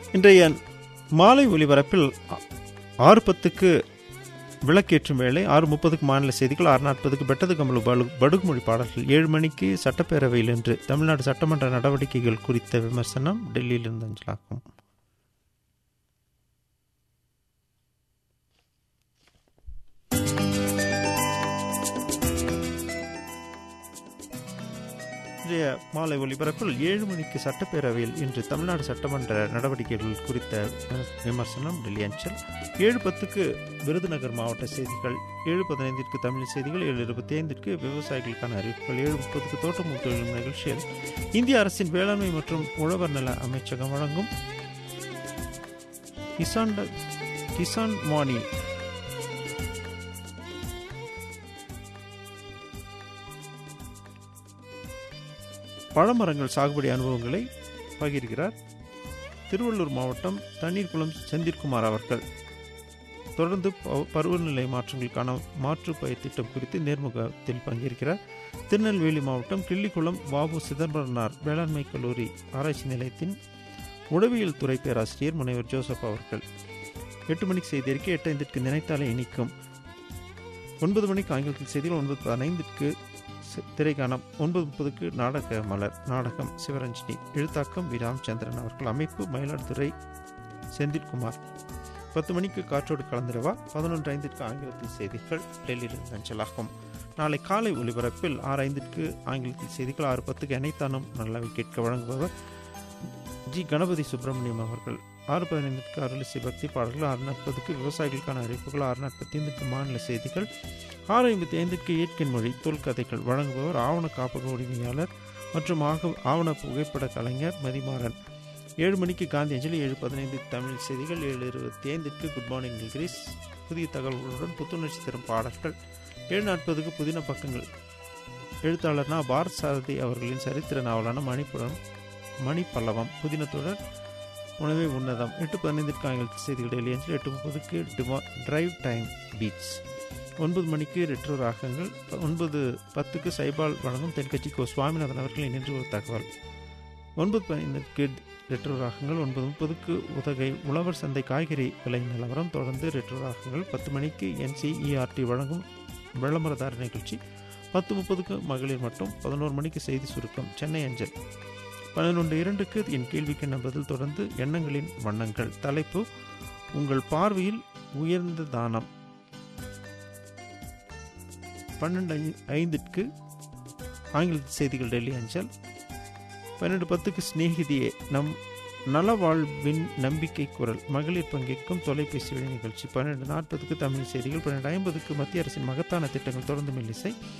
இன்றைய மாலை ஒலிபரப்பில் ஆ- ஆறு பத்துக்கு விளக்கேற்றும் வேளை ஆறு முப்பதுக்கு மாநில செய்திகள் ஆறு நாற்பதுக்கு பெட்டது கமலு பலு படுகுமொழி பாடல்கள் ஏழு மணிக்கு சட்டப்பேரவையில் இன்று தமிழ்நாடு சட்டமன்ற நடவடிக்கைகள் குறித்த விமர்சனம் டெல்லியிலிருந்து அஞ்சலாகும் இன்றைய மாலை ஒலிபரப்பில் ஏழு மணிக்கு சட்டப்பேரவையில் இன்று தமிழ்நாடு சட்டமன்ற நடவடிக்கைகள் குறித்த விமர்சனம் டெல்லி அஞ்சல் ஏழு பத்துக்கு விருதுநகர் மாவட்ட செய்திகள் ஏழு பதினைந்திற்கு தமிழ் செய்திகள் ஏழு இருபத்தி ஐந்திற்கு விவசாயிகளுக்கான அறிவிப்புகள் ஏழு முப்பதுக்கு தோட்டமும் தொழிலும் நிகழ்ச்சியில் இந்திய அரசின் வேளாண்மை மற்றும் உழவர் நல அமைச்சகம் வழங்கும் கிசான் கிசான் மானி பழமரங்கள் சாகுபடி அனுபவங்களை பகிர்கிறார் திருவள்ளூர் மாவட்டம் தண்ணீர்குளம் செந்தில்குமார் அவர்கள் தொடர்ந்து ப- பருவநிலை மாற்றங்களுக்கான மாற்று பயிர் திட்டம் குறித்து நேர்முகத்தில் பங்கேற்கிறார் திருநெல்வேலி மாவட்டம் கிள்ளிக்குளம் வாபு சிதம்பரனார் வேளாண்மை கல்லூரி ஆராய்ச்சி நிலையத்தின் உளவியல் துறை பேராசிரியர் முனைவர் ஜோசப் அவர்கள் எட்டு மணிக்கு செய்தி அறிக்கை எட்டு ஐந்திற்கு நினைத்தாலே இனிக்கும் ஒன்பது மணிக்கு ஆங்கிலத்தில் செய்திகள் ஒன்பது பதினைந்திற்கு சி- திரைக்காணம் ஒன்பது முப்பதுக்கு நாடக மலர் நாடகம் சிவரஞ்சனி எழுத்தாக்கம் வி ராமச்சந்திரன் அவர்கள் அமைப்பு மயிலாடுதுறை செந்தில்குமார் பத்து மணிக்கு காற்றோடு கலந்திரவா பதினொன்று ஐந்திற்கு ஆங்கிலத்தில் செய்திகள் டெல்லியிலிருந்து அஞ்சலாகும் நாளை காலை ஒலிபரப்பில் ஆறு ஐந்திற்கு ஆங்கிலத்தில் செய்திகள் ஆறு பத்துக்கு அனைத்தானும் நல்லவை கேட்க வழங்குபவர் ஜி கணபதி சுப்பிரமணியம் அவர்கள் ஆறு பதினைந்துக்கு அருளிசை பக்தி பாடல்கள் ஆறு நாற்பதுக்கு விவசாயிகளுக்கான அறிவிப்புகள் ஆறு நாற்பத்தி ஐந்துக்கு மாநில செய்திகள் ஆறு ஐம்பத்தி ஐந்துக்கு இயற்கை மொழி தொல்கதைகள் வழங்குபவர் ஆவண காப்பக உரிமையாளர் மற்றும் ஆக ஆவண புகைப்பட கலைஞர் மதிமாறன் ஏழு மணிக்கு காந்தி அஞ்சலி ஏழு பதினைந்து தமிழ் செய்திகள் ஏழு இருபத்தி ஐந்திற்கு குட் மார்னிங் நில்கிரிஸ் புதிய தகவல்களுடன் புத்துணர்ச்சி தரும் பாடல்கள் ஏழு நாற்பதுக்கு புதின பக்கங்கள் எழுத்தாளர்னா பாரத் சாரதி அவர்களின் சரித்திர நாவலான மணிப்புரம் மணிப்பல்லவம் புதின தொடர் உணவே உன்னதம் எட்டு பதினைந்திற்கு ஆங்கிலத்தில் செய்திகள் டெல்லி அஞ்சல் எட்டு முப்பதுக்கு டிமா டிரைவ் டைம் பீட்ஸ் ஒன்பது மணிக்கு ரெட்ரோ ராகங்கள் ப- ஒன்பது பத்துக்கு சைபால் வழங்கும் தென்கட்சி கோ சுவாமிநாதன் அவர்களின் நின்று ஒரு தகவல் ஒன்பது பதினைந்திற்கு ரெட்ரோ ராகங்கள் ஒன்பது முப்பதுக்கு உதகை உழவர் சந்தை காய்கறி விலை நிலவரம் தொடர்ந்து ரெட்ரோ ராகங்கள் பத்து மணிக்கு என்சிஇஆர்டி வழங்கும் விளம்பரதார நிகழ்ச்சி பத்து முப்பதுக்கு மகளிர் மட்டும் பதினோரு மணிக்கு செய்தி சுருக்கம் சென்னை அஞ்சல் பன்னிரண்டு இரண்டுக்கு என் கேள்விக்கு என்ன பதில் தொடர்ந்து எண்ணங்களின் வண்ணங்கள் தலைப்பு உங்கள் பார்வையில் உயர்ந்த தானம் பன்னெண்டு ஐ- ஐந்திற்கு ஆங்கில செய்திகள் டெல்லி அஞ்சல் பன்னெண்டு பத்துக்கு சிநேகிதியே நம் நலவாழ்வின் நம்பிக்கை குரல் மகளிர் பங்கேற்கும் தொலைபேசி வழி நிகழ்ச்சி பன்னெண்டு நாற்பதுக்கு தமிழ் செய்திகள் பன்னெண்டு ஐம்பதுக்கு மத்திய அரசின் மகத்தான திட்டங்கள் தொடர்ந்து மெல்லிசை